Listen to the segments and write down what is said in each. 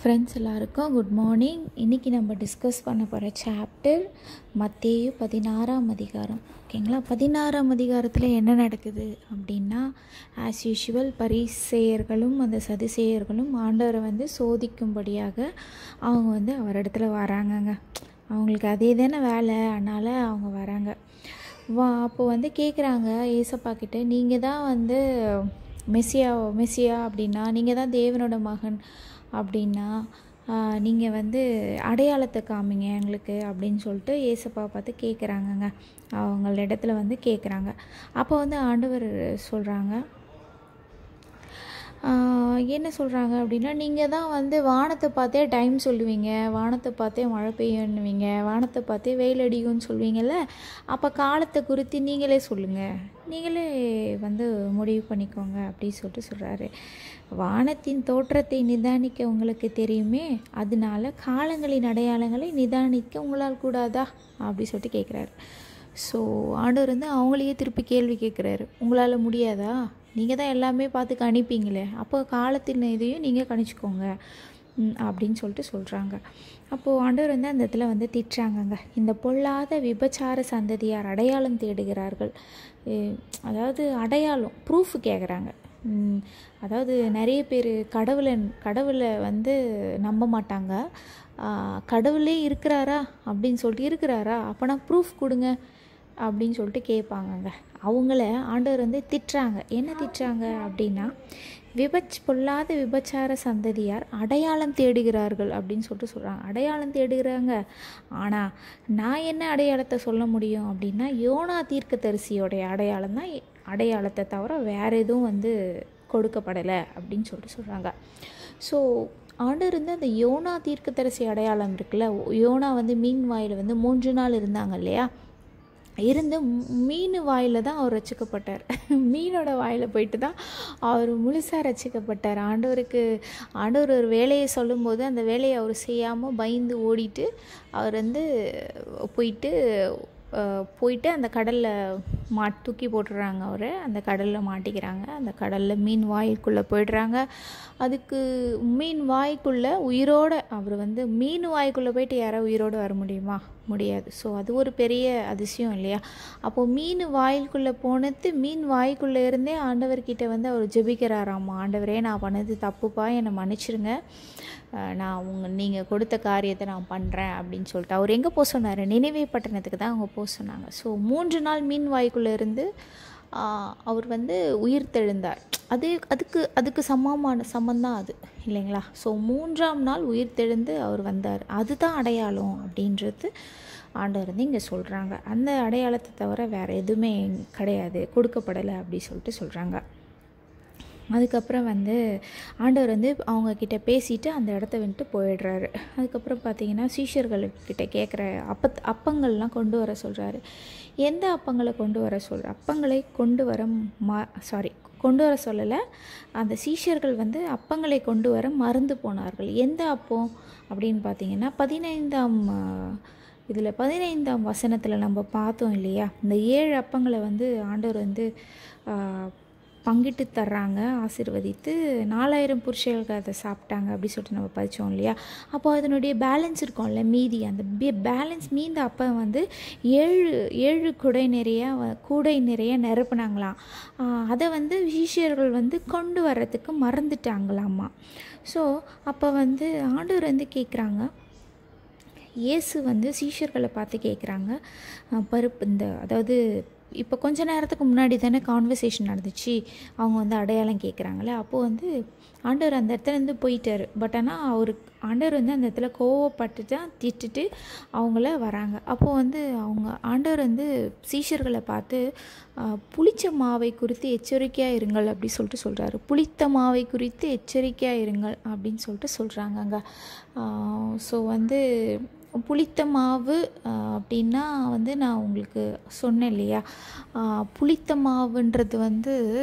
friends எல்லாருக்கும் good morning இன்றைக்கி நம்ம டிஸ்கஸ் பண்ண போகிற சாப்டர் மத்தேயு பதினாறாம் அதிகாரம் ஓகேங்களா பதினாறாம் அதிகாரத்தில் என்ன நடக்குது அப்படின்னா ஆஸ் யூஷுவல் பரிசெயர்களும் அந்த சதிசெயர்களும் ஆண்டவரை வந்து சோதிக்கும்படியாக அவங்க வந்து அவரிடத்துல வராங்கங்க அவங்களுக்கு அதே தானே வேலை அதனால் அவங்க வராங்க வா அப்போ வந்து கேட்குறாங்க ஏசப்பா கிட்ட நீங்கள் தான் வந்து மெஸ்ஸியா மெஸ்ஸியா அப்படின்னா நீங்கள் தான் தேவனோட மகன் அப்படின்னா நீங்கள் வந்து அடையாளத்தை காமிங்க எங்களுக்கு அப்படின்னு சொல்லிட்டு ஏசப்பா பார்த்து கேட்குறாங்கங்க அவங்கள இடத்துல வந்து கேட்குறாங்க அப்போ வந்து ஆண்டவர் சொல்கிறாங்க என்ன சொல்கிறாங்க அப்படின்னா நீங்கள் தான் வந்து வானத்தை பார்த்தே டைம் சொல்லுவீங்க வானத்தை பார்த்தே மழை பெய்யுன்னுவீங்க வானத்தை பார்த்தே வெயில் அடிக்கும்னு சொல்லுவீங்கள்ல அப்போ காலத்தை குறித்து நீங்களே சொல்லுங்கள் நீங்களே வந்து முடிவு பண்ணிக்கோங்க அப்படின்னு சொல்லிட்டு சொல்கிறாரு வானத்தின் தோற்றத்தை நிதானிக்க உங்களுக்கு தெரியுமே அதனால காலங்களின் அடையாளங்களை நிதானிக்க உங்களால் கூடாதா அப்படி சொல்லிட்டு கேட்குறாரு ஸோ ஆண்டவர் வந்து அவங்களையே திருப்பி கேள்வி கேட்குறாரு உங்களால் முடியாதா நீங்கள் தான் எல்லாமே பார்த்து கணிப்பீங்களே அப்போ காலத்தின் இதையும் நீங்கள் கணிச்சிக்கோங்க அப்படின்னு சொல்லிட்டு சொல்கிறாங்க அப்போது ஆண்டவர் வந்து அந்த இடத்துல வந்து திட்டுறாங்கங்க இந்த பொல்லாத விபச்சார சந்ததியார் அடையாளம் தேடுகிறார்கள் அதாவது அடையாளம் ப்ரூஃப் கேட்குறாங்க அதாவது நிறைய பேர் கடவுளை கடவுளை வந்து நம்ப மாட்டாங்க கடவுளே இருக்கிறாரா அப்படின்னு சொல்லிட்டு இருக்கிறாரா அப்போனா ப்ரூஃப் கொடுங்க அப்படின்னு சொல்லிட்டு கேட்பாங்கங்க அவங்கள ஆண்டவர் வந்து திட்டுறாங்க என்ன திட்டுறாங்க அப்படின்னா விபச் பொல்லாத விபச்சார சந்ததியார் அடையாளம் தேடுகிறார்கள் அப்படின்னு சொல்லிட்டு சொல்கிறாங்க அடையாளம் தேடுகிறாங்க ஆனால் நான் என்ன அடையாளத்தை சொல்ல முடியும் அப்படின்னா யோனா தீர்க்க தரிசியோடைய அடையாளம் தான் அடையாளத்தை தவிர வேறு எதுவும் வந்து கொடுக்கப்படலை அப்படின்னு சொல்லிட்டு சொல்கிறாங்க ஸோ ஆண்டர் வந்து அந்த யோனா தீர்க்கதரிசி அடையாளம் இருக்குல்ல யோனா வந்து மீன் வாயில் வந்து மூன்று நாள் இருந்தாங்க இல்லையா இருந்து மீன் வாயில் தான் அவர் ரசிக்கப்பட்டார் மீனோட வாயில் போயிட்டு தான் அவர் முழுசாக ரசிக்கப்பட்டார் ஆண்டவருக்கு ஆண்டவர் ஒரு வேலையை சொல்லும்போது அந்த வேலையை அவர் செய்யாமல் பயந்து ஓடிட்டு அவர் வந்து போயிட்டு போயிட்டு அந்த கடலில் மா தூக்கி போட்டுடுறாங்க அவர் அந்த கடலில் மாட்டிக்கிறாங்க அந்த கடலில் மீன் வாய்க்குள்ளே போயிடுறாங்க அதுக்கு மீன் வாய்க்குள்ளே உயிரோடு அவர் வந்து மீன் வாய்க்குள்ளே போயிட்டு யாரோ உயிரோடு வர முடியுமா முடியாது ஸோ அது ஒரு பெரிய அதிசயம் இல்லையா அப்போது மீன் வாயிலுக்குள்ளே போனது மீன் வாய்க்குள்ளே இருந்தே ஆண்டவர்கிட்ட வந்து அவர் ஜெபிக்கிறாராம்மா ஆண்டவரே நான் பண்ணது தப்புப்பா என்னை மன்னிச்சிருங்க நான் உங்க நீங்கள் கொடுத்த காரியத்தை நான் பண்ணுறேன் அப்படின்னு சொல்லிட்டு அவர் எங்கே போக சொன்னார் நினைவே பட்டணத்துக்கு தான் அவங்க போக சொன்னாங்க ஸோ மூன்று நாள் மீன் வாய்க்குள்ளே இருந்து அவர் வந்து உயிர் தெழுந்தார் அது அதுக்கு அதுக்கு சமமான சமந்தான் அது இல்லைங்களா ஸோ மூன்றாம் நாள் உயிர் தெழுந்து அவர் வந்தார் அதுதான் அடையாளம் அப்படின்றது ஆண்டவர் வந்து இங்கே சொல்கிறாங்க அந்த அடையாளத்தை தவிர வேறு எதுவுமே கிடையாது கொடுக்கப்படலை அப்படி சொல்லிட்டு சொல்கிறாங்க அதுக்கப்புறம் வந்து ஆண்டவர் வந்து அவங்கக்கிட்ட பேசிட்டு அந்த இடத்த வந்துட்டு போயிடுறாரு அதுக்கப்புறம் பார்த்தீங்கன்னா சீஷர்கள்கிட்ட கேட்குற அப்ப அப்பங்கள்லாம் கொண்டு வர சொல்கிறாரு எந்த அப்பங்களை கொண்டு வர சொல்கிற அப்பங்களை கொண்டு வர மா சாரி கொண்டு வர சொல்லலை அந்த சீஷர்கள் வந்து அப்பங்களை கொண்டு வர மறந்து போனார்கள் எந்த அப்பம் அப்படின்னு பார்த்தீங்கன்னா பதினைந்தாம் இதில் பதினைந்தாம் வசனத்தில் நம்ம பார்த்தோம் இல்லையா இந்த ஏழு அப்பங்களை வந்து ஆண்டவர் வந்து பங்கிட்டு தர்றாங்க ஆசிர்வதித்து நாலாயிரம் புருஷர்களுக்கு அதை சாப்பிட்டாங்க அப்படி சொல்லிட்டு நம்ம படித்தோம் இல்லையா அப்போ அதனுடைய பேலன்ஸ் இருக்கும்ல மீதி அந்த பேலன்ஸ் மீந்த அப்போ வந்து ஏழு ஏழு குடை நிறைய கூடை நிறைய நிரப்புனாங்களாம் அதை வந்து விஷியர்கள் வந்து கொண்டு வர்றதுக்கு மறந்துட்டாங்களாம்மா ஸோ அப்போ வந்து ஆண்டவர் வந்து கேட்குறாங்க இயேசு வந்து சீஷர்களை பார்த்து கேட்குறாங்க பருப்பு இந்த அதாவது இப்போ கொஞ்ச நேரத்துக்கு முன்னாடி தானே கான்வர்சேஷன் நடந்துச்சு அவங்க வந்து அடையாளம் கேட்குறாங்களே அப்போது வந்து ஆண்டவர் அந்த இடத்துலேருந்து போயிட்டார் பட் ஆனால் அவருக்கு ஆண்டவர் வந்து அந்த இடத்துல கோவப்பட்டு தான் திட்டுட்டு அவங்கள வராங்க அப்போது வந்து அவங்க ஆண்டவர் வந்து சீஷர்களை பார்த்து புளிச்ச மாவை குறித்து எச்சரிக்கையாக இருங்கள் அப்படி சொல்லிட்டு சொல்கிறாரு புளித்த மாவை குறித்து எச்சரிக்கையாக இருங்கள் அப்படின்னு சொல்லிட்டு சொல்கிறாங்கங்க ஸோ வந்து புளித்த மாவு அப்படின்னா வந்து நான் உங்களுக்கு சொன்னேன் இல்லையா புளித்த மாவுன்றது வந்து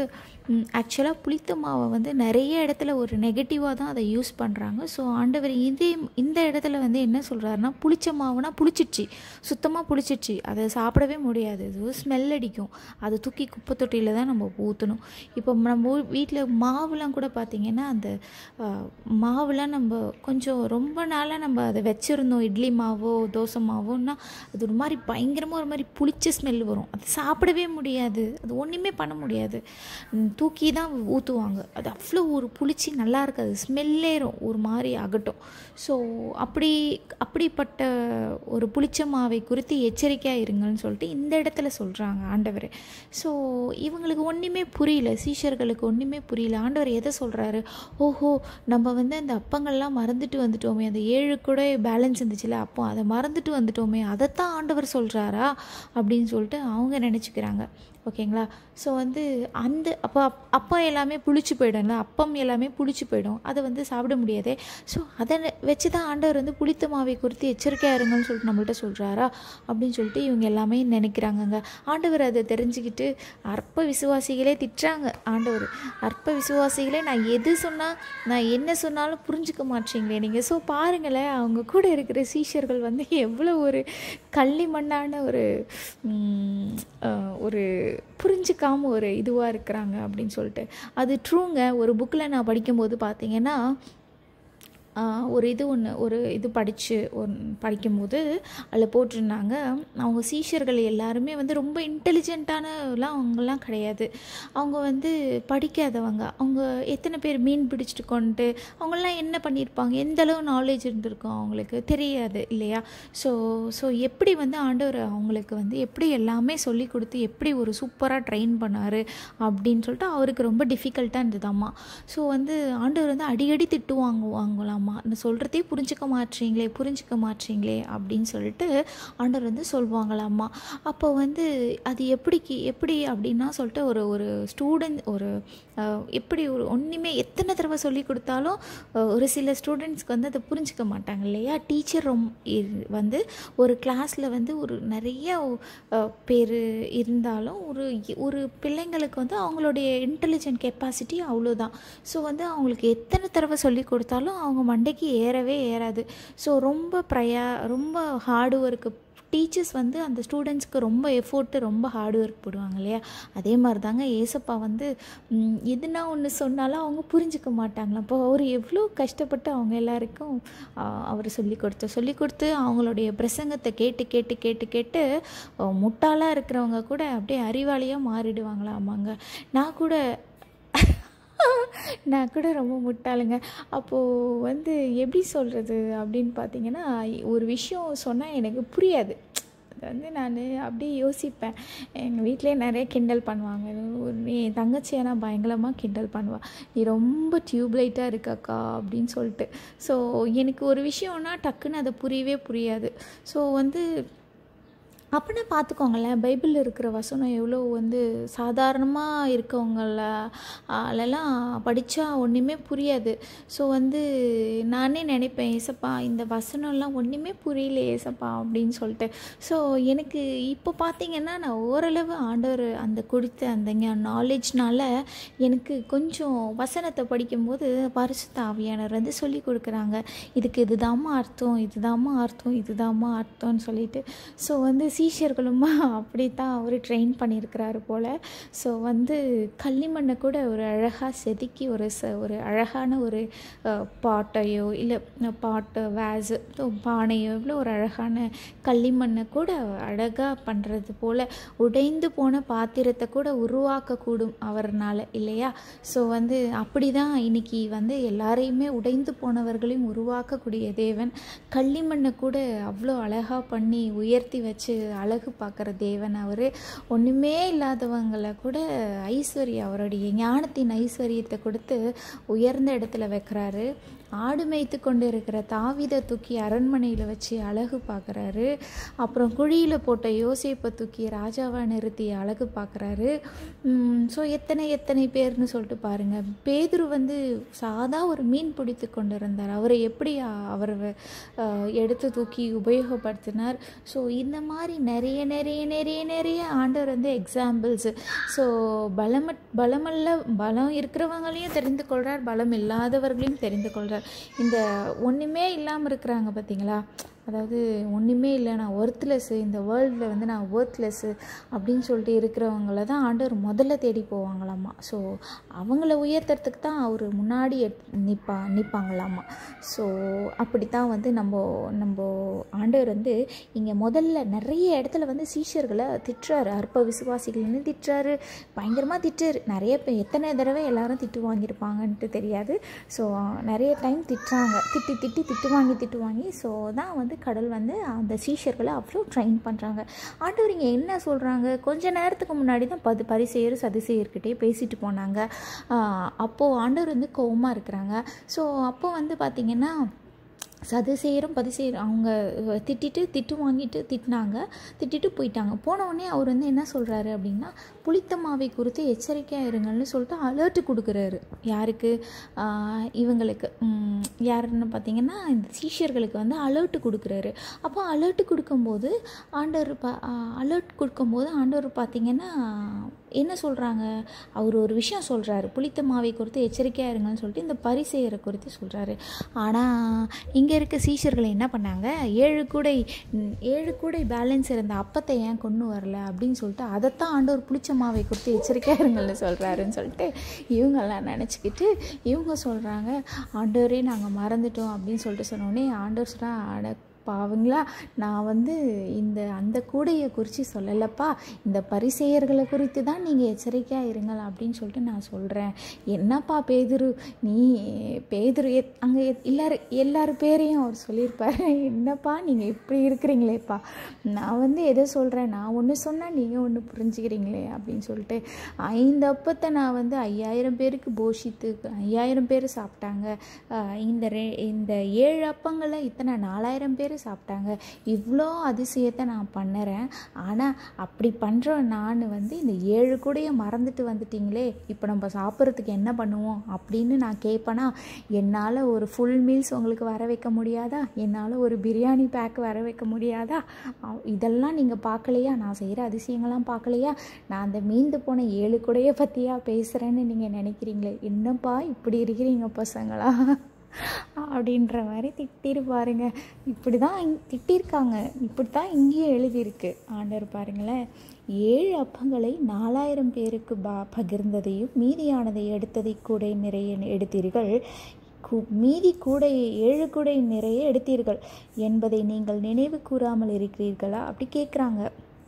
ஆக்சுவலாக புளித்த மாவை வந்து நிறைய இடத்துல ஒரு நெகட்டிவாக தான் அதை யூஸ் பண்ணுறாங்க ஸோ ஆண்டவர் இதே இந்த இடத்துல வந்து என்ன சொல்கிறாருன்னா புளிச்ச மாவுனா புளிச்சிடுச்சு சுத்தமாக புளிச்சிடுச்சு அதை சாப்பிடவே முடியாது அது ஸ்மெல் அடிக்கும் அதை தூக்கி குப்பை தொட்டியில் தான் நம்ம ஊற்றணும் இப்போ நம்ம வீட்டில் மாவுலாம் கூட பார்த்திங்கன்னா அந்த மாவுலாம் நம்ம கொஞ்சம் ரொம்ப நாளாக நம்ம அதை வச்சுருந்தோம் இட்லி மாவோ தோசை மாவோன்னா அது ஒரு மாதிரி பயங்கரமாக ஒரு மாதிரி புளிச்ச ஸ்மெல் வரும் அது சாப்பிடவே முடியாது அது ஒன்றுமே பண்ண முடியாது தூக்கி தான் ஊற்றுவாங்க அது அவ்வளோ ஒரு புளிச்சு நல்லா இருக்காது ஸ்மெல்லேரும் ஒரு மாதிரி ஆகட்டும் ஸோ அப்படி அப்படிப்பட்ட ஒரு புளிச்ச மாவை குறித்து எச்சரிக்கையாக இருங்கன்னு சொல்லிட்டு இந்த இடத்துல சொல்கிறாங்க ஆண்டவர் ஸோ இவங்களுக்கு ஒன்றுமே புரியல சீஷர்களுக்கு ஒன்றுமே புரியல ஆண்டவர் எதை சொல்கிறாரு ஓஹோ நம்ம வந்து அந்த அப்பங்கள்லாம் மறந்துட்டு வந்துட்டோமே அந்த ஏழு கூட பேலன்ஸ் இருந்துச்சுல அப்போ அதை மறந்துட்டு வந்துட்டோமே அதைத்தான் ஆண்டவர் சொல்கிறாரா அப்படின்னு சொல்லிட்டு அவங்க நினச்சிக்கிறாங்க ஓகேங்களா ஸோ வந்து அந்த அப்போ அப்பா எல்லாமே புளிச்சு போயிடும்ல அப்பம் எல்லாமே புளிச்சு போயிடும் அதை வந்து சாப்பிட முடியாதே ஸோ அதை வச்சு தான் ஆண்டவர் வந்து புளித்த மாவை குறித்து எச்சரிக்கையாக இருங்கன்னு சொல்லிட்டு நம்மள்ட்ட சொல்கிறாரா அப்படின்னு சொல்லிட்டு இவங்க எல்லாமே நினைக்கிறாங்கங்க ஆண்டவர் அதை தெரிஞ்சுக்கிட்டு அற்ப விசுவாசிகளே திட்டுறாங்க ஆண்டவர் அற்ப விசுவாசிகளே நான் எது சொன்னால் நான் என்ன சொன்னாலும் புரிஞ்சுக்க மாட்டீங்களே நீங்கள் ஸோ பாருங்களேன் அவங்க கூட இருக்கிற சீஷர்கள் வந்து எவ்வளோ ஒரு கள்ளி மண்ணான ஒரு ஒரு புரிஞ்சிக்காமல் ஒரு இதுவாக இருக்கிறாங்க அப்படின்னு சொல்லிட்டு அது ட்ரூங்க ஒரு புக்கில் நான் படிக்கும்போது பார்த்தீங்கன்னா ஒரு இது ஒன்று ஒரு இது படித்து ஒன் படிக்கும்போது அதில் போட்டிருந்தாங்க அவங்க சீஷர்கள் எல்லாருமே வந்து ரொம்ப இன்டெலிஜென்ட்டானலாம் அவங்கெல்லாம் கிடையாது அவங்க வந்து படிக்காதவங்க அவங்க எத்தனை பேர் மீன் பிடிச்சிட்டு கொண்டு அவங்களாம் என்ன பண்ணியிருப்பாங்க எந்த அளவு நாலேஜ் இருந்திருக்கும் அவங்களுக்கு தெரியாது இல்லையா ஸோ ஸோ எப்படி வந்து ஆண்டவர் அவங்களுக்கு வந்து எப்படி எல்லாமே சொல்லி கொடுத்து எப்படி ஒரு சூப்பராக ட்ரெயின் பண்ணார் அப்படின்னு சொல்லிட்டு அவருக்கு ரொம்ப டிஃபிகல்ட்டாக இருந்ததாம்மா ஸோ வந்து ஆண்டவர் வந்து அடிக்கடி திட்டு வாங்கு வாங்கலாமா நான் சொல்கிறதே புரிஞ்சுக்க மாட்டீங்களே புரிஞ்சுக்க மாட்டீங்களே அப்படின்னு சொல்லிட்டு ஆண்டவர் வந்து சொல்லுவாங்களாம்மா அப்போ வந்து அது எப்படிக்கு எப்படி அப்படின்னா சொல்லிட்டு ஒரு ஒரு ஸ்டூடெண்ட் ஒரு எப்படி ஒரு ஒன்றுமே எத்தனை தடவை சொல்லி கொடுத்தாலும் ஒரு சில ஸ்டூடெண்ட்ஸ்க்கு வந்து அதை புரிஞ்சிக்க மாட்டாங்க இல்லையா டீச்சர் ரொம் வந்து ஒரு கிளாஸில் வந்து ஒரு நிறைய பேர் இருந்தாலும் ஒரு ஒரு பிள்ளைங்களுக்கு வந்து அவங்களுடைய இன்டெலிஜென்ட் கெப்பாசிட்டி அவ்வளோதான் ஸோ வந்து அவங்களுக்கு எத்தனை தடவை சொல்லி கொடுத்தாலும் அவங்க மண்டைக்கு ஏறவே ஏறாது ஸோ ரொம்ப ப்ரையா ரொம்ப ஹார்டு ஒர்க்கு டீச்சர்ஸ் வந்து அந்த ஸ்டூடெண்ட்ஸ்க்கு ரொம்ப எஃபோர்ட்டு ரொம்ப ஹார்ட் ஒர்க் போடுவாங்க இல்லையா அதே மாதிரி தாங்க ஏசப்பா வந்து எதுனா ஒன்று சொன்னாலும் அவங்க புரிஞ்சுக்க மாட்டாங்களா அப்போ அவர் எவ்வளோ கஷ்டப்பட்டு அவங்க எல்லாருக்கும் அவர் சொல்லி கொடுத்து சொல்லி கொடுத்து அவங்களுடைய பிரசங்கத்தை கேட்டு கேட்டு கேட்டு கேட்டு முட்டாளாக இருக்கிறவங்க கூட அப்படியே அறிவாளியாக மாறிடுவாங்களாமாங்க நான் கூட நான் கூட ரொம்ப முட்டாளுங்க அப்போது வந்து எப்படி சொல்கிறது அப்படின்னு பார்த்தீங்கன்னா ஒரு விஷயம் சொன்னால் எனக்கு புரியாது அது வந்து நான் அப்படியே யோசிப்பேன் எங்கள் வீட்டிலே நிறைய கிண்டல் பண்ணுவாங்க ஒரு என் தங்கச்சி ஆனால் பயங்கரமாக கிண்டல் பண்ணுவாள் நீ ரொம்ப டியூப்லைட்டாக இருக்காக்கா அப்படின்னு சொல்லிட்டு ஸோ எனக்கு ஒரு விஷயம்னா டக்குன்னு அதை புரியவே புரியாது ஸோ வந்து அப்படின்னா பார்த்துக்கோங்களேன் பைபிளில் இருக்கிற வசனம் எவ்வளோ வந்து சாதாரணமாக இருக்கவங்கள அதெல்லாம் படித்தா ஒன்றுமே புரியாது ஸோ வந்து நானே நினைப்பேன் ஏசப்பா இந்த வசனம்லாம் ஒன்றுமே புரியல ஏசப்பா அப்படின்னு சொல்லிட்டு ஸோ எனக்கு இப்போ பார்த்தீங்கன்னா நான் ஓரளவு ஆண்டவர் அந்த கொடுத்த அந்த நாலேஜ்னால எனக்கு கொஞ்சம் வசனத்தை படிக்கும்போது பரிசுத்த ஆவியானவர் வந்து சொல்லி கொடுக்குறாங்க இதுக்கு இதுதாம்மா அர்த்தம் இதுதாம்மா அர்த்தம் இதுதாம்மா அர்த்தம்னு சொல்லிட்டு ஸோ வந்து சீஷர்களுமா அப்படி தான் அவர் ட்ரெயின் பண்ணியிருக்கிறாரு போல் ஸோ வந்து களிமண்ணை கூட ஒரு அழகாக செதுக்கி ஒரு ச ஒரு அழகான ஒரு பாட்டையோ இல்லை பாட்டு வேஸு பானையோ இவ்வளோ ஒரு அழகான களிமண்ணை கூட அழகாக பண்ணுறது போல் உடைந்து போன பாத்திரத்தை கூட உருவாக்கக்கூடும் அவர்னால இல்லையா ஸோ வந்து அப்படி தான் இன்னைக்கு வந்து எல்லாரையுமே உடைந்து போனவர்களையும் உருவாக்கக்கூடிய தேவன் களிமண்ணை கூட அவ்வளோ அழகாக பண்ணி உயர்த்தி வச்சு அழகு பார்க்குற தேவன் அவர் ஒன்றுமே இல்லாதவங்களை கூட ஐஸ்வர்யம் அவருடைய ஞானத்தின் ஐஸ்வர்யத்தை கொடுத்து உயர்ந்த இடத்துல வைக்கிறாரு ஆடு மேய்த்து கொண்டு இருக்கிற தாவிதை தூக்கி அரண்மனையில் வச்சு அழகு பார்க்குறாரு அப்புறம் குழியில் போட்ட யோசிப்பை தூக்கி ராஜாவை நிறுத்தி அழகு பார்க்குறாரு ஸோ எத்தனை எத்தனை பேர்னு சொல்லிட்டு பாருங்கள் பேதுரு வந்து சாதா ஒரு மீன் பிடித்து கொண்டு இருந்தார் அவரை எப்படி அவர் எடுத்து தூக்கி உபயோகப்படுத்தினார் ஸோ இந்த மாதிரி நிறைய நிறைய நிறைய நிறைய ஆண்டவர் வந்து எக்ஸாம்பிள்ஸு ஸோ பலம பலமல்ல பலம் இருக்கிறவங்களையும் தெரிந்து கொள்கிறார் பலம் இல்லாதவர்களையும் தெரிந்து கொள்கிறார் இந்த ஒன்றுமே இல்லாமல் இருக்கிறாங்க பார்த்தீங்களா அதாவது ஒன்றுமே இல்லை நான் ஒர்த்லெஸ்ஸு இந்த வேர்ல்டில் வந்து நான் ஒர்த்லெஸ்ஸு அப்படின்னு சொல்லிட்டு இருக்கிறவங்கள தான் ஆண்டவர் முதல்ல தேடி போவாங்களாமா ஸோ அவங்கள உயர்த்துறதுக்கு தான் அவர் முன்னாடி நிற்பா நிற்பாங்களாமா ஸோ அப்படி தான் வந்து நம்ம நம்ம ஆண்டவர் வந்து இங்கே முதல்ல நிறைய இடத்துல வந்து சீஷர்களை திட்டுறாரு அற்ப விசுவாசிகள்னு திட்டுறாரு பயங்கரமாக திட்டுறாரு நிறைய பேர் எத்தனை தடவை எல்லாரும் திட்டு வாங்கியிருப்பாங்கன்ட்டு தெரியாது ஸோ நிறைய டைம் திட்டுறாங்க திட்டி திட்டி திட்டு வாங்கி திட்டு வாங்கி ஸோ தான் வந்து கடல் வந்து அந்த சீஷர்களை அவ்வளோ ட்ரெயின் பண்ணுறாங்க ஆண்டவர் இங்கே என்ன சொல்கிறாங்க கொஞ்ச நேரத்துக்கு முன்னாடி தான் பது பரிசெயர் சதுசெயர்கிட்டே பேசிட்டு போனாங்க அப்போது ஆண்டவர் வந்து கோவமாக இருக்கிறாங்க ஸோ அப்போ வந்து பார்த்திங்கன்னா சதுசெயரும் பதிசெயரும் அவங்க திட்டிட்டு திட்டு வாங்கிட்டு திட்டினாங்க திட்டிட்டு போயிட்டாங்க போன உடனே அவர் வந்து என்ன சொல்கிறாரு அப்படின்னா புளித்த மாவை குறித்து எச்சரிக்கையாக இருங்கள்னு சொல்லிட்டு அலர்ட்டு கொடுக்குறாரு யாருக்கு இவங்களுக்கு யாருன்னு பார்த்தீங்கன்னா இந்த சீஷர்களுக்கு வந்து அலர்ட்டு கொடுக்குறாரு அப்போ அலர்ட்டு கொடுக்கும்போது ஆண்டவர் பா அலர்ட் கொடுக்கும்போது ஆண்டவர் பார்த்தீங்கன்னா என்ன சொல்கிறாங்க அவர் ஒரு விஷயம் சொல்கிறாரு புளித்த மாவை குறித்து எச்சரிக்கையாக இருங்கன்னு சொல்லிட்டு இந்த பரிசெயரை குறித்து சொல்கிறாரு ஆனால் இங்கே இருக்க சீஷர்கள் என்ன பண்ணாங்க ஏழு கூடை ஏழு கூடை பேலன்ஸ் இருந்த அப்பத்தை ஏன் கொண்டு வரல அப்படின்னு சொல்லிட்டு அதைத்தான் ஆண்டவர் புளிச்ச மாவை குறித்து எச்சரிக்கையாக இருங்கள்னு சொல்கிறாருன்னு சொல்லிட்டு இவங்கெல்லாம் நினச்சிக்கிட்டு இவங்க சொல்கிறாங்க ஆண்டவரே நாங்கள் மறந்துட்டோம் அப்படின்னு சொல்லிட்டு சொன்னோடனே ஆண்டவர் சொன்னால் அட பாவங்களா நான் வந்து இந்த அந்த கூடையை குறித்து சொல்லலப்பா இந்த பரிசெயர்களை குறித்து தான் நீங்கள் எச்சரிக்கையாக இருங்கள் அப்படின்னு சொல்லிட்டு நான் சொல்கிறேன் என்னப்பா பேதுரு நீ பேதுரு அங்கே எல்லாரும் எல்லாரும் பேரையும் அவர் சொல்லியிருப்பார் என்னப்பா நீங்கள் இப்படி இருக்கிறீங்களேப்பா நான் வந்து எதை சொல்கிறேன் நான் ஒன்று சொன்னால் நீங்கள் ஒன்று புரிஞ்சுக்கிறீங்களே அப்படின்னு சொல்லிட்டு ஐந்து அப்பத்தை நான் வந்து ஐயாயிரம் பேருக்கு போஷித்து ஐயாயிரம் பேர் சாப்பிட்டாங்க இந்த ரெ இந்த ஏழு அப்பங்களை இத்தனை நாலாயிரம் பேர் சாப்பிட்டாங்க இவ்வளோ அதிசயத்தை நான் பண்ணுறேன் ஆனால் அப்படி பண்ணுற நான் வந்து இந்த ஏழு கூடையை மறந்துட்டு வந்துட்டிங்களே இப்போ நம்ம சாப்பிட்றதுக்கு என்ன பண்ணுவோம் அப்படின்னு நான் கேட்பேனா என்னால் ஒரு ஃபுல் மீல்ஸ் உங்களுக்கு வர வைக்க முடியாதா என்னால் ஒரு பிரியாணி பேக் வர வைக்க முடியாதா இதெல்லாம் நீங்கள் பார்க்கலையா நான் செய்கிற அதிசயங்கள்லாம் பார்க்கலையா நான் அந்த மீந்து போன ஏழு கூடையை பற்றியா பேசுகிறேன்னு நீங்கள் நினைக்கிறீங்களே என்னப்பா இப்படி இருக்கிறீங்க பசங்களா அப்படின்ற மாதிரி திட்டிரு பாருங்க இப்படி தான் திட்டிருக்காங்க இப்படி தான் இங்கேயும் எழுதியிருக்கு ஆண்டவர் பாருங்களேன் ஏழு அப்பங்களை நாலாயிரம் பேருக்கு பா பகிர்ந்ததையும் மீதியானதை எடுத்ததை கூட நிறைய எடுத்தீர்கள் மீதி கூடை ஏழு கூடை நிறைய எடுத்தீர்கள் என்பதை நீங்கள் நினைவு கூறாமல் இருக்கிறீர்களா அப்படி கேட்குறாங்க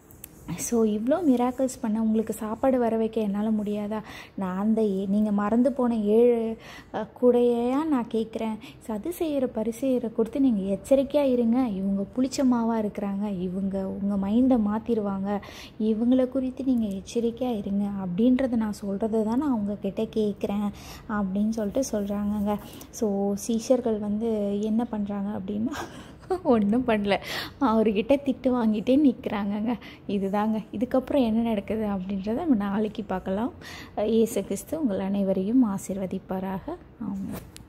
ஸோ இவ்வளோ மிராக்கிள்ஸ் பண்ண உங்களுக்கு சாப்பாடு வர வைக்க என்னால் முடியாதா நான் அந்த நீங்கள் மறந்து போன ஏழு கூடையாக நான் கேட்குறேன் சது செய்கிற பரிசெய்கிற கொடுத்து நீங்கள் எச்சரிக்கையாக இருங்க இவங்க புளிச்ச மாவாக இருக்கிறாங்க இவங்க உங்கள் மைண்டை மாற்றிடுவாங்க இவங்கள குறித்து நீங்கள் எச்சரிக்கையாக இருங்க அப்படின்றத நான் சொல்கிறத தான் நான் உங்ககிட்ட கேட்குறேன் அப்படின்னு சொல்லிட்டு சொல்கிறாங்கங்க ஸோ சீஷர்கள் வந்து என்ன பண்ணுறாங்க அப்படின்னா ஒன்றும் பண்ணல அவர்கிட்ட திட்டு வாங்கிட்டே நிற்கிறாங்கங்க இதுதாங்க இதுக்கப்புறம் என்ன நடக்குது அப்படின்றத நம்ம நாளைக்கு பார்க்கலாம் இயேசு கிறிஸ்து உங்கள் அனைவரையும் ஆசிர்வதிப்பாராக ஆமாம்